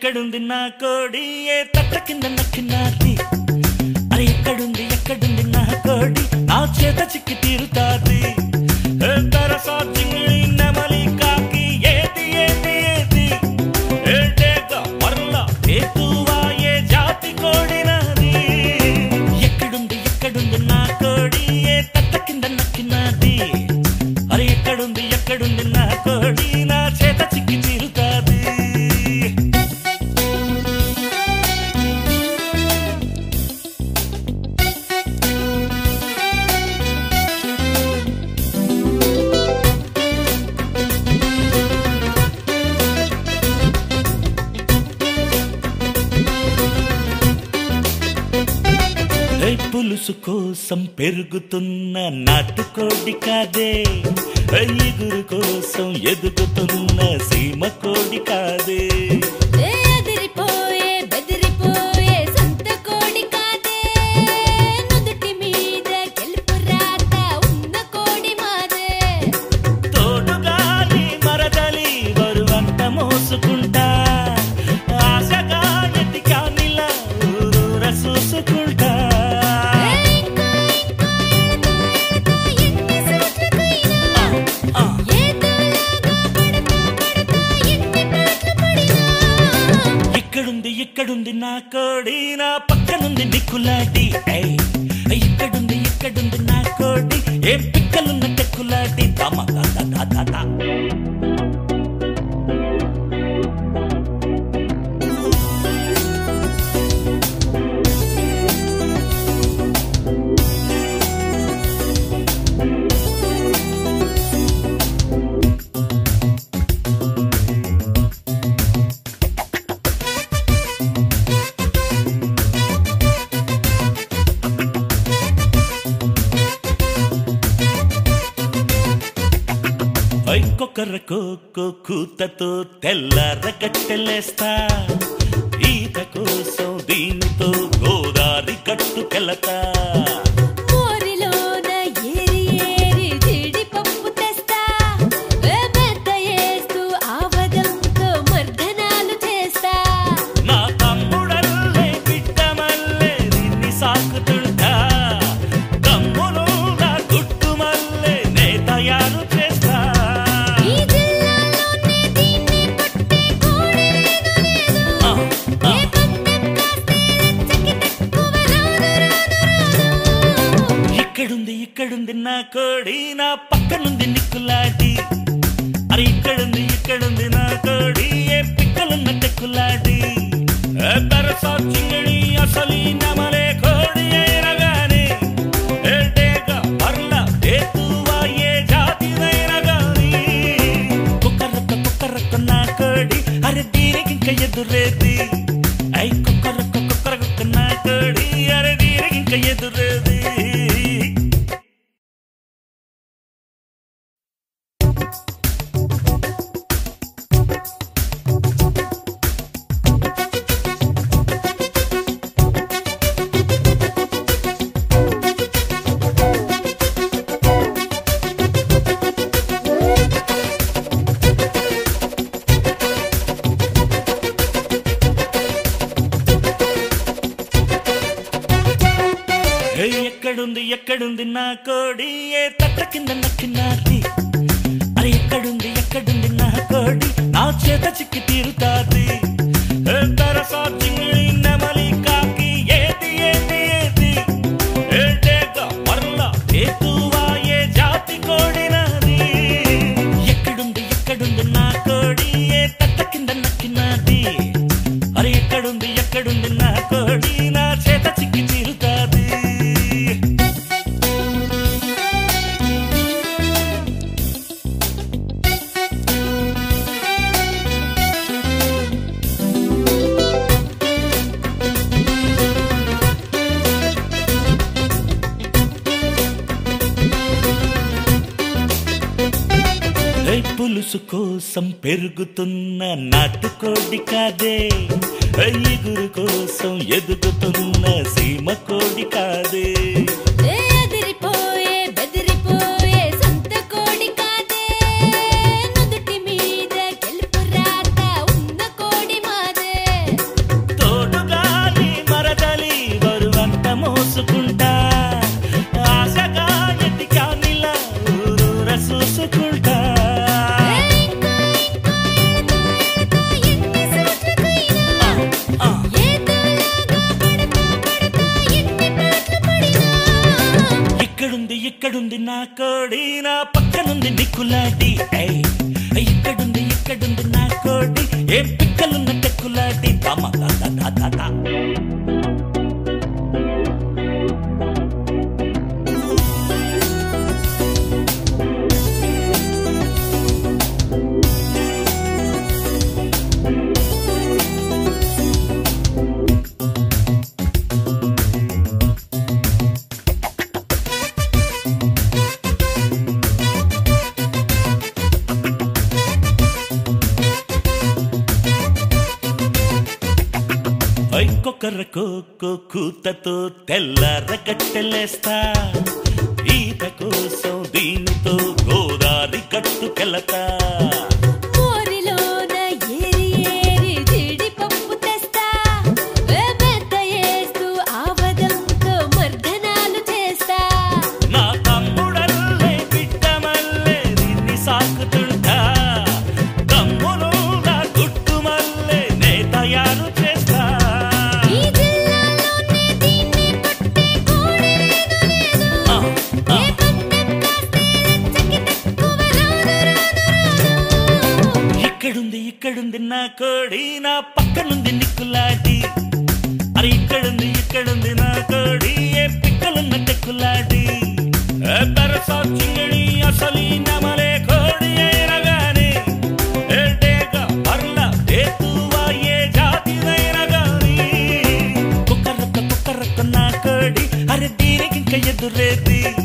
ఎక్కడుంది నా కోడి ఏ తట్ట కింద నక్కినాది అరే ఎక్కడుంది ఎక్కడుంది నా కోడి నా చేత చిక్కి తీరుతాది ఏ తరసా చింగిడి నెమలి కాకి ఏది ఏది ఏది ఏ డేగ మరల ఏతువా ఏ జాతి కోడి నాది ఎక్కడుంది ఎక్కడుంది నా కోడి ఏ తట్ట కింద నక్కినాది అరే ఎక్కడుంది ఎక్కడుంది నా కోడి నా చేత చిక్కి తీరుతాది ఏ పులుసు కోసం పెరుగుతున్న నాటుకోడి కాదే ఏ ఇగురు కోసం ఎదుగుతున్న సీమ కోడి కాదే ఏ అదిరిపోయే బెదిరిపోయే సొంత కోడి కాదే నుదుటి మీద గెలుపు రాత ఉన్న కోడి మాదే తోడుగాలి మరదలి బరువంత మోసుకుంటా ఆశగా ఎతికానిలా ఊరూర చూసుకుంటా ఏ ఇంకా ఇంకా ఎడతా ఎడతా ఎన్ని సోట్లకైనా ఆ, ఏదోలాగా పడతా పడతా ఎన్ని పాటలు పడినా ఇక్కడుంది ఇక్కడుంది నా కోడి నా పక్కనుంది నిక్కులాడి ఏయ్, ఇక్కడుంది ఇక్కడుంది నా కోడి ఏం పిక్కలున్న టెక్కులాడి తమ తా తా తా తా తా. ఐకొకరకో కూతతో తెల్లర కట్టెలేస్తా ఈత కోసం దీనితో గోదారి కట్టుకెళతా మోరిలోన ఏరి ఏరి జీడిపప్పు తెస్తా ఏ మెత్త వేస్తూ ఆవదంతో మర్దనాలు చేస్తా నా తమ్ముడల్లే బిడ్డమల్లే నిన్ని సాకుతుంటా తమ్ముడు నా గుట్టుమల్లే నే తయారు చేస్తా ఈ జిల్లాలోనే దీన్ని కొట్టే కోడి లేదు లేదు ఆ, ఆ. ఏ పందెం కాస్తే రెచ్చకి తక్కువ రాదు రాదు రాదు ఇక్కడుంది ఇక్కడుంది నా కోడి నా పక్కనుంది నిక్కులాడి అరే ఇక్కడుంది ఇక్కడుంది నా కోడి ఏ పిక్కలున్న టెక్కులాడి ఏ పెరసా చింగిడి అసలి నమలే కోడి అయినా గాని ఏ డేగ పర్ల ఏతువా ఏ జాతిదైనా గాని కుక్కరొక్క కుక్కరొక్క నా కోడి అరే దీనికి ఇంకా ఎదురేది ఐ కుక్కరొక్క కుక్కరొక్క నా కోడి అరే దీనికి ఇంకా ఎదురేది ఏ ఎక్కడుంది ఎక్కడుంది నా కోడి ఏ తట్ట కింద నక్కినాది అరే ఎక్కడుంది ఎక్కడుంది నా కోడి నా చేత చిక్కి తీరుతాది ఏ తరసా చింగిడి నెమలి కాకి ఏది ఏది ఏది ఏ డేగ మరల ఏతువా ఏ జాతి కోడి నాది ఎక్కడుంది ఎక్కడుంది నా కోడి ఏ తట్ట కింద నక్కినాది అరే ఎక్కడుంది ఎక్కడుంది నా కోడి నా చేత చిక్కి తీరుతాది ఏ పులుసు కోసం పెరుగుతున్న నాటుకోడి కాదే ఏ ఇగురు కోసం ఎదుగుతున్న సీమ కోడి కాదే ఏ అదిరిపోయే బెదిరిపోయే సొంత కోడి కాదే నుదుటి మీద గెలుపు రాత ఉన్న కోడి మాదే ఎక్కడుంది నా కోడి నా పక్కనుంది నిక్కులాటి ఏయ్, ఎక్కడుంది ఎక్కడుంది నా కోడి ఏ పిక్కలున్న టెక్కులాటి తమ దా, దా, దా, దా, దా. ఐకొకర కోకో కూతతో తెల్లర కట్టెలేస్తా ఈత కోసం దీనితో గోదారి కట్టుకెళతా మోరిలోన ఏరి ఏరి జీడిపప్పు తెస్తా వేమెత్త ఏస్తూ ఆవదంతో మర్దనాలు చేస్తా నా తమ్ముడల్లే బిడ్డమల్లే నిన్ని సాకుతుంటా తమ్ముడు నా గుట్టుమల్లే నే తయారు చేస్తా ఈ జిల్లాలోనే దీన్ని కొట్టే కోడి లేదు లేదు ఆ, ఆ. ఏ పందెం కాస్తే లచ్చకి తక్కువ రాదు రాదు రాదు ఇక్కడుంది ఇక్కడుంది నా కోడి నా పక్కనుంది నిక్కులాటి అరే ఇక్కడుంది ఇక్కడుంది నా కోడి ఏ పిక్కలున్న టెక్కులాటి ఏ పెరసా చింగడి అసలు ఈ నమలే కోడి అయినా గాని ఏ డేగ పర్ల ఏతువా ఏ జాతిదైనా గాని కుక్కరొక్క కుక్కరొక్క నా కోడి అరే దీనికి ఇంక ఎదురేది